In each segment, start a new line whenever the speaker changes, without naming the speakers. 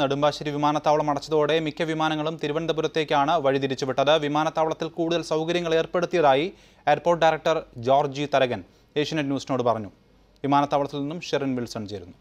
നെടുമ്പാശ്ശേരി വിമാനത്താവളം അടച്ചതോടെ മിക്ക വിമാനങ്ങളും തിരുവനന്തപുരത്തേക്കാണ് വഴിതിരിച്ചുവിട്ടത് വിമാനത്താവളത്തിൽ കൂടുതൽ സൗകര്യങ്ങൾ ഏർപ്പെടുത്തിയതായി airport director George Tharakan Asianet ന്യൂസിനോട് പറഞ്ഞു വിമാനത്താവളത്തിൽ നിന്നും ഷെറിൻ വിൽസൺ ചേരുന്നു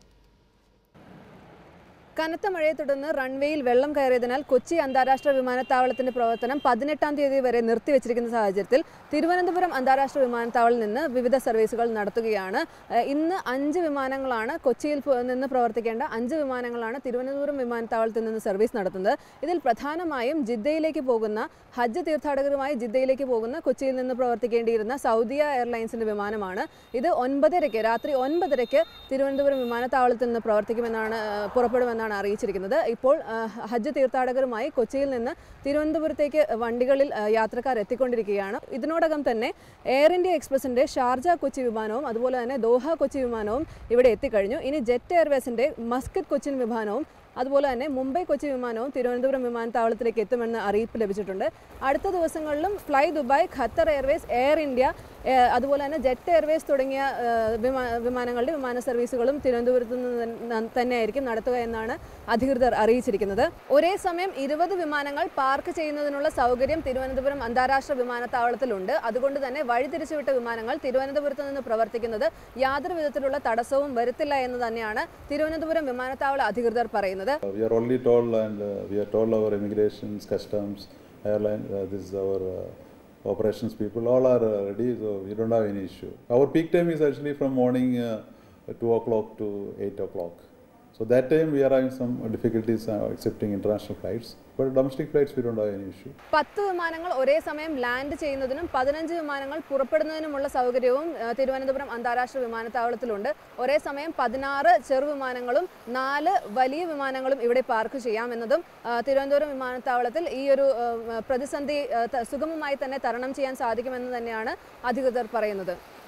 കനത്ത മഴയെ തുടർന്ന് റൺവേയിൽ വെള്ളം കയറിയതിനാൽ കൊച്ചി അന്താരാഷ്ട്ര വിമാനത്താവളത്തിന്റെ പ്രവർത്തനം പതിനെട്ടാം തീയതി വരെ നിർത്തിവെച്ചിരിക്കുന്ന സാഹചര്യത്തിൽ തിരുവനന്തപുരം അന്താരാഷ്ട്ര വിമാനത്താവളത്തിൽ നിന്ന് വിവിധ സർവീസുകൾ നടത്തുകയാണ് ഏഹ് ഇന്ന് അഞ്ച് വിമാനങ്ങളാണ് കൊച്ചിയിൽ പോ- നിന്ന് പ്രവർത്തിക്കേണ്ട അഞ്ച് വിമാനങ്ങളാണ് തിരുവനന്തപുരം വിമാനത്താവളത്തിൽ നിന്ന് സർവീസ് നടത്തുന്നത് ഇതിൽ പ്രധാനമായും ജിദ്ദയിലേക്ക് പോകുന്ന ഹജ്ജ് തീർത്ഥാടകരുമായി ജിദ്ദയിലേക്ക് പോകുന്ന കൊച്ചിയിൽ നിന്ന് പ്രവർത്തിക്കേണ്ടിയിരുന്ന സൗദിയ എയർലൈൻസിന്റെ വിമാനമാണ് ഇത് ഒൻപതരയ്ക്ക് രാത്രി ഒൻപതരയ്ക്ക് തിരുവനന്തപുരം വിമാനത്താവളത്തിൽ നിന്ന് പ്രവർത്തിക്കുമെന്നാണ് ഏഹ് പുറപ്പെടുമെന്നാണ് അറിയിച്ചിരിക്കുന്നത് ഇപ്പോൾ ഏഹ് ഹജ്ജ് തീർത്ഥാടകരുമായി കൊച്ചിയിൽ നിന്ന് തിരുവനന്തപുരത്തേക്ക് വണ്ടികളിൽ ഏഹ് യാത്രക്കാർ എത്തിക്കൊണ്ടിരിക്കുകയാണ് ഇതിനോടകം തന്നെ എയർ ഇന്ത്യ എക്സ്പ്രസിന്റെ ഷാർജ കൊച്ചി വിമാനവും അതുപോലെ തന്നെ ദോഹ കൊച്ചി വിമാനവും ഇവിടെ എത്തിക്കഴിഞ്ഞു ഇനി ജെറ്റ് എയർവേസിന്റെ മസ്കറ്റ് കൊച്ചിൻ വിമാനവും അതുപോലെ തന്നെ മുംബൈ കൊച്ചി വിമാനവും തിരുവനന്തപുരം വിമാനത്താവളത്തിലേക്ക് എത്തുമെന്ന് അറിയിപ്പ് ലഭിച്ചിട്ടുണ്ട് അടുത്ത ദിവസങ്ങളിലും fly Dubai Qatar Airways Air India ഏഹ് അതുപോലെ തന്നെ ജെറ്റ് എയർവേസ് തുടങ്ങിയ ഏഹ് വിമാ വിമാനങ്ങളുടെ വിമാന സർവീസുകളും തിരുവനന്തപുരത്ത് നിന്ന് തന്നെ- തന്നെയായിരിക്കും നടത്തുക എന്നാണ് അധികൃതർ അറിയിച്ചിരിക്കുന്നത് ഒരേ സമയം ഇരുപത് വിമാനങ്ങൾ പാർക്ക് ചെയ്യുന്നതിനുള്ള സൗകര്യം തിരുവനന്തപുരം അന്താരാഷ്ട്ര വിമാനത്താവളത്തിലുണ്ട് അതുകൊണ്ട് തന്നെ വഴിതിരിച്ചുവിട്ട വിമാനങ്ങൾ തിരുവനന്തപുരത്ത് നിന്ന് പ്രവർത്തിക്കുന്നത് യാതൊരു വിധത്തിലുള്ള തടസ്സവും വരുത്തില്ല എന്ന് തന്നെയാണ് തിരുവനന്തപുരം വിമാനത്താവള അധികൃതർ പറയുന്നത്
We are already told, and uh, we are told our immigrations, customs, airline, uh, this is our uh, operations people, all are uh, ready, so we don't have any issue. Our peak time is actually from morning uh, 2 o'clock to 8 o'clock. So that time we are having some difficulties uh, accepting international flights, but domestic flights we don't have any issue.
പത്ത് വിമാനങ്ങൾ ഒരേ സമയം land ചെയ്യുന്നതിനും പതിനഞ്ച് വിമാനങ്ങൾ പുറപ്പെടുന്നതിനുമുള്ള സൗകര്യവും ആ, തിരുവനന്തപുരം അന്താരാഷ്ട്ര വിമാനത്താവളത്തിലുണ്ട് ഒരേ സമയം പതിനാറ് ചെറുവിമാനങ്ങളും നാല് വലിയ വിമാനങ്ങളും ഇവിടെ പാർക്ക് ചെയ്യാമെന്നതും ആ, തിരുവനന്തപുരം വിമാനത്താവളത്തിൽ ഈ ഒരു ആ, പ്രതിസന്ധി ആ, ത- സുഗമമായി തന്നെ തരണം ചെയ്യാൻ സാധിക്കുമെന്ന് തന്നെയാണ് അധികൃതർ പറയുന്നത്